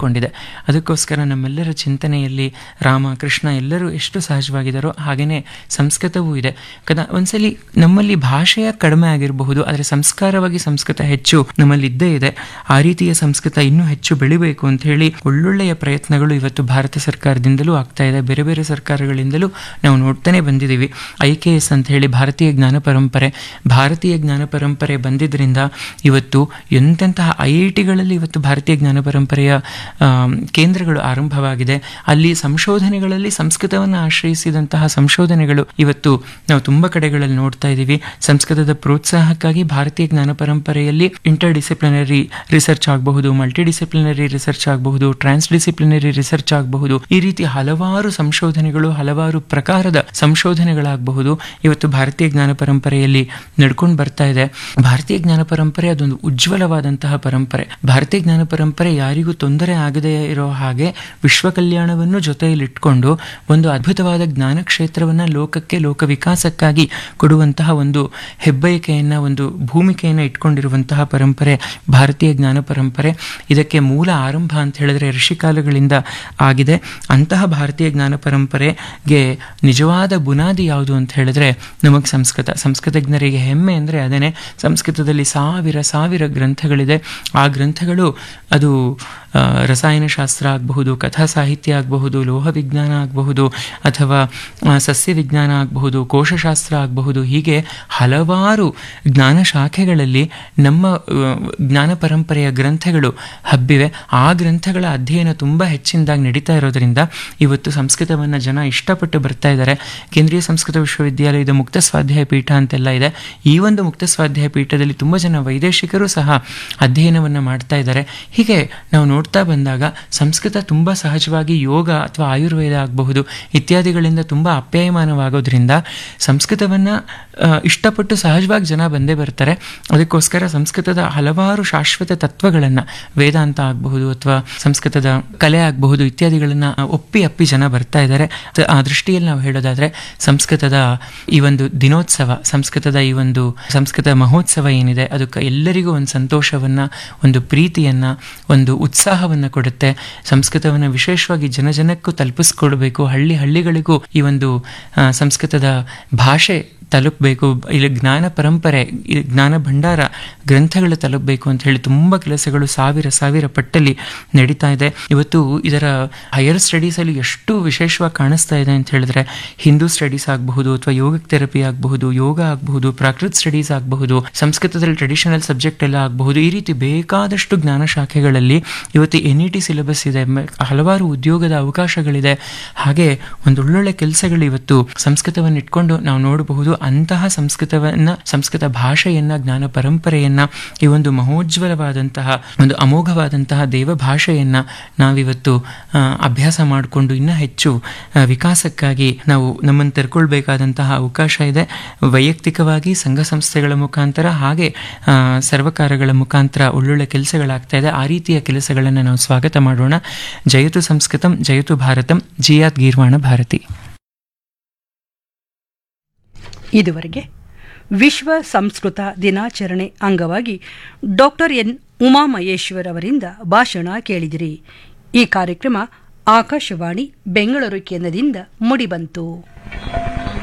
ತುಂಬಿಕೊಂಡಿದೆ ಅದಕ್ಕೋಸ್ಕರ ನಮ್ಮೆಲ್ಲರ ಚಿಂತನೆಯಲ್ಲಿ ರಾಮ ಕೃಷ್ಣ ಎಲ್ಲರೂ ಎಷ್ಟು ಸಹಜವಾಗಿದ್ದಾರೋ ಹಾಗೆಯೇ ಸಂಸ್ಕೃತವೂ ಇದೆ ಕದ ಒಂದ್ಸಲಿ ನಮ್ಮಲ್ಲಿ ಭಾಷೆಯ ಕಡಿಮೆ ಆಗಿರಬಹುದು ಆದರೆ ಸಂಸ್ಕಾರವಾಗಿ ಸಂಸ್ಕೃತ ಹೆಚ್ಚು ನಮ್ಮಲ್ಲಿ ಇದ್ದೇ ಇದೆ ಆ ರೀತಿಯ ಸಂಸ್ಕೃತ ಇನ್ನೂ ಹೆಚ್ಚು ಬೆಳಿಬೇಕು ಅಂತ ಹೇಳಿ ಒಳ್ಳೊಳ್ಳೆಯ ಪ್ರಯತ್ನಗಳು ಇವತ್ತು ಭಾರತ ಸರ್ಕಾರದಿಂದಲೂ ಆಗ್ತಾ ಇದೆ ಬೇರೆ ಬೇರೆ ಸರ್ಕಾರಗಳಿಂದಲೂ ನಾವು ನೋಡ್ತಾನೆ ಬಂದಿದ್ದೀವಿ ಐ ಕೆ ಎಸ್ ಅಂತ ಹೇಳಿ ಭಾರತೀಯ ಜ್ಞಾನ ಪರಂಪರೆ ಭಾರತೀಯ ಜ್ಞಾನ ಪರಂಪರೆ ಬಂದಿದ್ದರಿಂದ ಇವತ್ತು ಎಂತೆಂತಹ ಐ ಐ ಟಿಗಳಲ್ಲಿ ಇವತ್ತು ಭಾರತೀಯ ಜ್ಞಾನ ಪರಂಪರೆಯ ಆಮ್, ಕೇಂದ್ರಗಳು ಆರಂಭವಾಗಿದೆ ಅಲ್ಲಿ ಸಂಶೋಧನೆಗಳಲ್ಲಿ ಸಂಸ್ಕೃತವನ್ನು ಆಶ್ರಯಿಸಿದಂತಹ ಸಂಶೋಧನೆಗಳು ಇವತ್ತು ನಾವು ತುಂಬ ಕಡೆಗಳಲ್ಲಿ ನೋಡ್ತಾ ಇದ್ದೀವಿ ಸಂಸ್ಕೃತದ ಪ್ರೋತ್ಸಾಹಕ್ಕಾಗಿ ಭಾರತೀಯ ಜ್ಞಾನ ಪರಂಪರೆಯಲ್ಲಿ ಇಂಟರ್ ಡಿಸಿಪ್ಲಿನರಿ ರಿಸರ್ಚ್ ಆಗಬಹುದು ಮಲ್ಟಿ ಡಿಸಿಪ್ಲಿನರಿ ರಿಸರ್ಚ್ ಆಗಬಹುದು ಟ್ರಾನ್ಸ್ ಡಿಸಿಪ್ಲಿನರಿ ರಿಸರ್ಚ್ ಆಗಬಹುದು ಈ ರೀತಿ ಹಲವಾರು ಸಂಶೋಧನೆಗಳು ಹಲವಾರು ಪ್ರಕಾರದ ಸಂಶೋಧನೆಗಳಾಗಬಹುದು ಇವತ್ತು ಭಾರತೀಯ ಜ್ಞಾನ ಪರಂಪರೆಯಲ್ಲಿ ನಡ್ಕೊಂಡು ಬರ್ತಾ ಇದೆ ಭಾರತೀಯ ಜ್ಞಾನ ಪರಂಪರೆ ಅದೊಂದು ಉಜ್ವಲವಾದಂತಹ ಪರಂಪರೆ ಭಾರತೀಯ ಜ್ಞಾನ ಪರಂಪರೆ ಯಾರಿಗೂ ತೊಂದರೆ ಆಗದೇ ಇರೋ ಹಾಗೆ ವಿಶ್ವ ಕಲ್ಯಾಣವನ್ನು ಜೊತೆಯಲ್ಲಿಟ್ಕೊಂಡು ಒಂದು ಅದ್ಭುತವಾದ ಜ್ಞಾನ ಕ್ಷೇತ್ರವನ್ನ ಲೋಕಕ್ಕೆ ಲೋಕ ವಿಕಾಸಕ್ಕಾಗಿ ಕೊಡುವಂತಹ ಒಂದು ಹೆಬ್ಬಯಕೆಯನ್ನ ಒಂದು ಭೂಮಿಕೆಯನ್ನು ಇಟ್ಕೊಂಡಿರುವಂತಹ ಪರಂಪರೆ ಭಾರತೀಯ ಜ್ಞಾನ ಪರಂಪರೆ ಇದಕ್ಕೆ ಮೂಲ ಆರಂಭ ಅಂತ ಹೇಳಿದ್ರೆ ಋಷಿಕಾಲಗಳಿಂದ ಆಗಿದೆ ಅಂತಹ ಭಾರತೀಯ ಜ್ಞಾನ ಪರಂಪರೆಗೆ ನಿಜವಾದ ಬುನಾದಿ ಯಾವುದು ಅಂತ ಹೇಳಿದ್ರೆ ನಮಗೆ ಸಂಸ್ಕೃತ ಸಂಸ್ಕೃತಜ್ಞರಿಗೆ ಹೆಮ್ಮೆ ಅಂದರೆ ಅದೇನೆ ಸಂಸ್ಕೃತದಲ್ಲಿ ಸಾವಿರ ಸಾವಿರ ಗ್ರಂಥಗಳಿದೆ ಆ ಗ್ರಂಥಗಳು ಅದು ಆ, ರಸಾಯನಶಾಸ್ತ್ರ ಆಗಬಹುದು ಕಥಾ ಸಾಹಿತ್ಯ ಆಗಬಹುದು ಲೋಹ ವಿಜ್ಞಾನ ಆಗಬಹುದು ಅಥವಾ ಆ, ಸಸ್ಯ ವಿಜ್ಞಾನ ಆಗಬಹುದು ಕೋಶಶಾಸ್ತ್ರ ಆಗಬಹುದು ಹೀಗೆ ಹಲವಾರು ಜ್ಞಾನ ಶಾಖೆಗಳಲ್ಲಿ ನಮ್ಮ ಆ, ಜ್ಞಾನ ಪರಂಪರೆಯ ಗ್ರಂಥಗಳು ಹಬ್ಬಿವೆ ಆ ಗ್ರಂಥಗಳ ಅಧ್ಯಯನ ತುಂಬ ಹೆಚ್ಚಿನದಾಗಿ ನಡೀತಾ ಇರೋದ್ರಿಂದ ಇವತ್ತು ಸಂಸ್ಕೃತವನ್ನು ಜನ ಇಷ್ಟಪಟ್ಟು ಬರ್ತಾ ಇದ್ದಾರೆ ಕೇಂದ್ರೀಯ ಸಂಸ್ಕೃತ ವಿಶ್ವವಿದ್ಯಾಲಯದ ಮುಕ್ತ ಸ್ವಾಧ್ಯಾಯ ಪೀಠ ಅಂತೆಲ್ಲ ಇದೆ ಈ ಒಂದು ಮುಕ್ತ ಸ್ವಾಧ್ಯಾಯ ಪೀಠದಲ್ಲಿ ತುಂಬ ಜನ ವೈದೇಶಿಕರು ಸಹ ಅಧ್ಯಯನವನ್ನು ಮಾಡ್ತಾ ಇದ್ದಾರೆ ಹೀಗೆ ನಾವು ನೋಡ್ತಾ ಬಂದಾಗ ಸಂಸ್ಕೃತ ತುಂಬ ಸಹಜವಾಗಿ ಯೋಗ ಅಥವಾ ಆಯುರ್ವೇದ ಆಗಬಹುದು ಇತ್ಯಾದಿಗಳಿಂದ ತುಂಬ ಅಪ್ಯಾಯಮಾನವಾಗೋದ್ರಿಂದ ಸಂಸ್ಕೃತವನ್ನು ಇಷ್ಟಪಟ್ಟು ಸಹಜವಾಗಿ ಜನ ಬಂದೇ ಬರ್ತಾರೆ ಅದಕ್ಕೋಸ್ಕರ ಸಂಸ್ಕೃತದ ಹಲವಾರು ಶಾಶ್ವತ ತತ್ವಗಳನ್ನು ವೇದಾಂತ ಆಗಬಹುದು ಅಥವಾ ಸಂಸ್ಕೃತದ ಕಲೆ ಆಗಬಹುದು ಇತ್ಯಾದಿಗಳನ್ನು ಒಪ್ಪಿ ಅಪ್ಪಿ ಜನ ಬರ್ತಾ ಇದ್ದಾರೆ ತ- ಆ ದೃಷ್ಟಿಯಲ್ಲಿ ನಾವು ಹೇಳೋದಾದ್ರೆ ಸಂಸ್ಕೃತದ ಈ ಒಂದು ದಿನೋತ್ಸವ ಸಂಸ್ಕೃತದ ಈ ಒಂದು ಸಂಸ್ಕೃತ ಮಹೋತ್ಸವ ಏನಿದೆ ಅದಕ್ಕೆ ಎಲ್ಲರಿಗೂ ಒಂದು ಸಂತೋಷವನ್ನ ಒಂದು ಪ್ರೀತಿಯನ್ನ ಒಂದು ಉತ್ಸಾಹವನ್ನ ಕೊಡುತ್ತೆ ಸಂಸ್ಕೃತವನ್ನು ವಿಶೇಷವಾಗಿ ಜನ ಜನಕ್ಕೂ ತಲುಪಿಸ್ಕೊಡ್ಬೇಕು ಹಳ್ಳಿ ಹಳ್ಳಿಗಳಿಗೂ ಈ ಒಂದು ಆ, ಸಂಸ್ಕೃತದ ಭಾಷೆ ತಲುಪಬೇಕು ಇಲ್ಲಿ ಜ್ಞಾನ ಪರಂಪರೆ ಈ ಜ್ಞಾನ ಭಂಡಾರ ಗ್ರಂಥಗಳು ತಲುಪಬೇಕು ಅಂತ ಹೇಳಿ ತುಂಬ ಕೆಲಸಗಳು ಸಾವಿರ ಸಾವಿರ ಪಟ್ಟಲ್ಲಿ ನಡೀತಾ ಇದೆ ಇವತ್ತು ಇದರ ಹೈಯರ್ ಸ್ಟಡೀಸಲ್ಲಿ ಎಷ್ಟು ವಿಶೇಷವಾಗಿ ಕಾಣಿಸ್ತಾ ಇದೆ ಅಂತ ಹೇಳಿದ್ರೆ ಹಿಂದೂ ಸ್ಟಡೀಸ್ ಆಗಬಹುದು ಅಥವಾ ಯೋಗ ಥೆರಪಿ ಆಗಬಹುದು ಯೋಗ ಆಗಬಹುದು ಪ್ರಾಕೃತ್ ಸ್ಟಡೀಸ್ ಆಗಬಹುದು ಸಂಸ್ಕೃತದಲ್ಲಿ ಟ್ರೆಡಿಷನಲ್ ಸಬ್ಜೆಕ್ಟ್ ಎಲ್ಲ ಆಗಬಹುದು ಈ ರೀತಿ ಬೇಕಾದಷ್ಟು ಜ್ಞಾನ ಶಾಖೆಗಳಲ್ಲಿ ಇವತ್ತು ಎನ್ ಇ ಟಿ ಸಿಲೆಬಸ್ ಇದೆ ಮ- ಹಲವಾರು ಉದ್ಯೋಗದ ಅವಕಾಶಗಳಿದೆ ಹಾಗೆ ಒಂದು ಒಳ್ಳೊಳ್ಳೆ ಕೆಲಸಗಳು ಇವತ್ತು ಸಂಸ್ಕೃತವನ್ನು ಇಟ್ಕೊಂಡು ನಾವು ನೋಡಬಹುದು ಅಂತಹ ಸಂಸ್ಕೃತವನ್ನ ಸಂಸ್ಕೃತ ಭಾಷೆಯನ್ನ ಜ್ಞಾನ ಪರಂಪರೆಯನ್ನ ಈ ಒಂದು ಮಹೋಜ್ವಲವಾದಂತಹ ಒಂದು ಅಮೋಘವಾದಂತಹ ದೇವ ಭಾಷೆಯನ್ನ ನಾವಿವತ್ತು ಆ, ಅಭ್ಯಾಸ ಮಾಡಿಕೊಂಡು ಇನ್ನೂ ಹೆಚ್ಚು ಆ, ವಿಕಾಸಕ್ಕಾಗಿ ನಾವು ನಮ್ಮನ್ನು ತೆರ್ಕೊಳ್ಬೇಕಾದಂತಹ ಅವಕಾಶ ಇದೆ ವೈಯಕ್ತಿಕವಾಗಿ ಸಂಘ ಸಂಸ್ಥೆಗಳ ಮುಖಾಂತರ ಹಾಗೆ ಆ, ಸರ್ವಕಾರಗಳ ಮುಖಾಂತರ ಒಳ್ಳೊಳ್ಳೆ ಕೆಲಸಗಳಾಗ್ತಾ ಇದೆ ಆ ರೀತಿಯ ಕೆಲಸಗಳನ್ನು ನಾವು ಸ್ವಾಗತ ಮಾಡೋಣ ಜಯತು ಸಂಸ್ಕೃತಂ ಜಯತು ಭಾರತಂ ಜಿಯಾತ್ ಗೀರ್ವಾಣ ಭಾರತಿ ಇದುವರೆಗೆ ವಿಶ್ವ ಸಂಸ್ಕೃತ ದಿನಾಚರಣೆ ಅಂಗವಾಗಿ ಡಾಕ್ಟರ್ ಎನ್ ಉಮಾಮಹೇಶ್ವರ್ ಅವರಿಂದ ಭಾಷಣ ಕೇಳಿದಿರಿ ಈ ಕಾರ್ಯಕ್ರಮ ಆಕಾಶವಾಣಿ ಬೆಂಗಳೂರು ಕೇಂದ್ರದಿಂದ ಮುಡಿಬಂತು